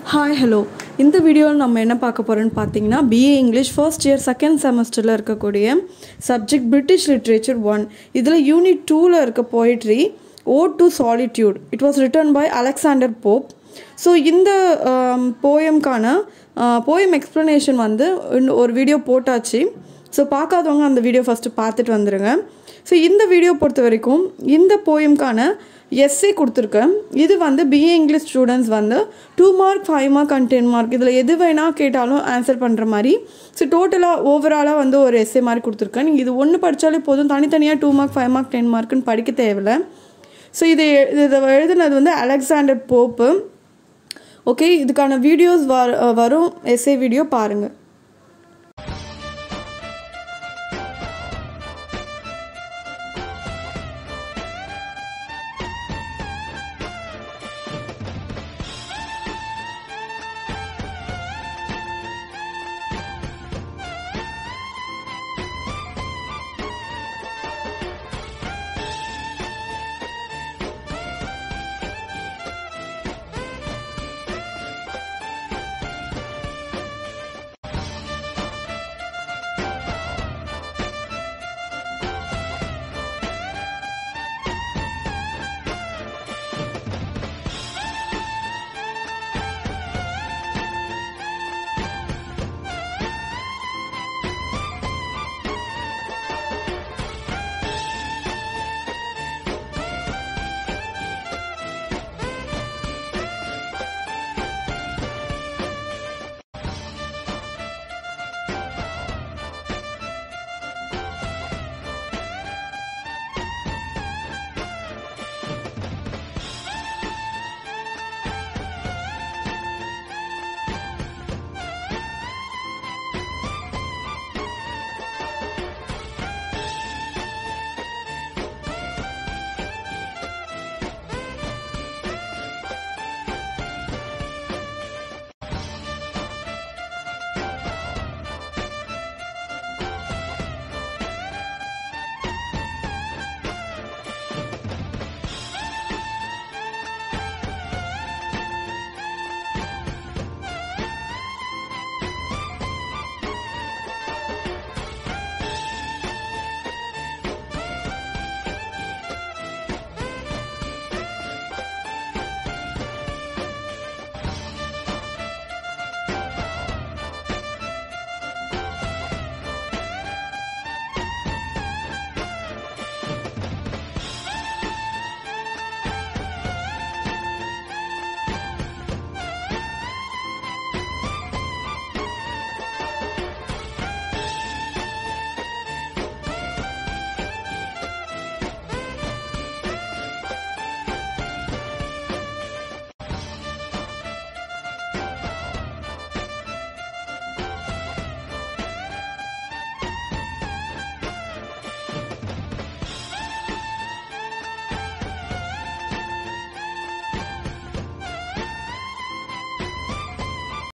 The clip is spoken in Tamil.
ஹாய் ஹலோ இந்த வீடியோவில் நம்ம என்ன பார்க்க போகிறோம்னு பார்த்தீங்கன்னா BA English first year second செமஸ்டரில் இருக்கக்கூடிய சப்ஜெக்ட் பிரிட்டிஷ் லிட்ரேச்சர் ஒன் இதில் யூனிட் டூவில் இருக்க poetry ode to solitude it was written by Alexander Pope so இந்த போயம்கான போயம் எக்ஸ்ப்ளனேஷன் வந்து இன்னும் ஒரு வீடியோ போட்டாச்சு ஸோ பார்க்காதவங்க அந்த வீடியோ ஃபஸ்ட்டு பார்த்துட்டு வந்துடுங்க ஸோ இந்த வீடியோ பொறுத்த வரைக்கும் இந்த போயம்கான எஸ்ஸே கொடுத்துருக்கேன் இது வந்து பிஏ இங்கிலீஷ் ஸ்டூடெண்ட்ஸ் வந்து two mark five mark and ten mark இதில் எது வேணால் கேட்டாலும் ஆன்சர் பண்ணுற மாதிரி ஸோ டோட்டலாக ஓவராலாக வந்து ஒரு எஸ்ஸே மாதிரி கொடுத்துருக்கேன் நீங்கள் இது ஒன்று படித்தாலே போதும் தனித்தனியாக two mark five mark ten மார்க்குன்னு படிக்க தேவையில்லை ஸோ இது இதை எழுதுனது வந்து அலெக்சாண்டர் போப்பு ஓகே இதுக்கான வீடியோஸ் வ வரும் எஸ்ஏ வீடியோ பாருங்கள்